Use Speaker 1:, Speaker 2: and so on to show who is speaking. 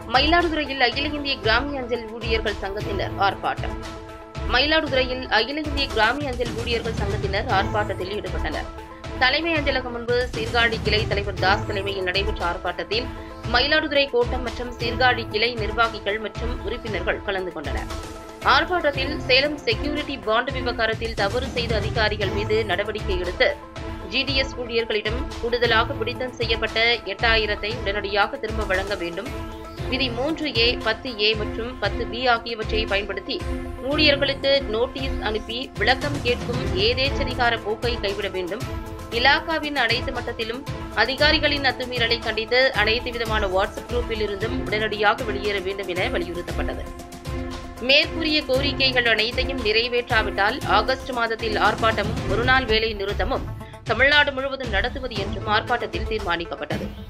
Speaker 1: மயிலாடுதுறையில் அகில இந்திய கிராமிய அஞ்சல் ஊழியர்கள் சங்கத்தினர் ஆர்ப்பாட்டம் மயிலாடுதுறையில் அகில இந்திய கிராமிய அஞ்சல் ஊழியர்கள் சங்கத்தினர் ஆர்ப்பாட்டத்தில் ஈடுபட்டனர் தலைமை அஞ்சலகம் முன்பு சீர்காழி கிளை தலைவர் தாஸ் தலைமையில் நடைபெற்ற ஆர்ப்பாட்டத்தில் மயிலாடுதுறை கோட்டம் மற்றும் சீர்காழி கிளை நிர்வாகிகள் மற்றும் உறுப்பினர்கள் கலந்து கொண்டனர் ஆர்ப்பாட்டத்தில் சேலம் செக்யூரிட்டி பாண்ட் விவகாரத்தில் தவறு செய்த அதிகாரிகள் மீது நடவடிக்கை எடுத்து ஜிடிஎஸ் ஊழியர்களிடம் கூடுதலாக பிடித்தம் செய்யப்பட்ட எட்டாயிரத்தை உடனடியாக திரும்ப வழங்க வேண்டும் விதி மூன்று ஏ பத்து ஏ மற்றும் பத்து பி ஆகியவற்றை பயன்படுத்தி ஊழியர்களுக்கு நோட்டீஸ் அனுப்பி விளக்கம் கேட்கும் ஏதேச்சதிகார போக்கை கைவிட வேண்டும் இலாகாவின் அனைத்து மட்டத்திலும் அதிகாரிகளின் அத்துமீறலை கண்டித்து அனைத்து விதமான வாட்ஸ்அப் குரூப்பில் இருந்தும் உடனடியாக வெளியேற வேண்டும் என வலியுறுத்தப்பட்டது மேற்கூறிய கோரிக்கைகள் அனைத்தையும் நிறைவேற்றாவிட்டால் ஆகஸ்ட் மாதத்தில் ஆர்ப்பாட்டமும் ஒருநாள் வேலை நிறுத்தமும் தமிழ்நாடு முழுவதும் நடத்துவது என்றும் ஆர்ப்பாட்டத்தில் தீர்மானிக்கப்பட்டது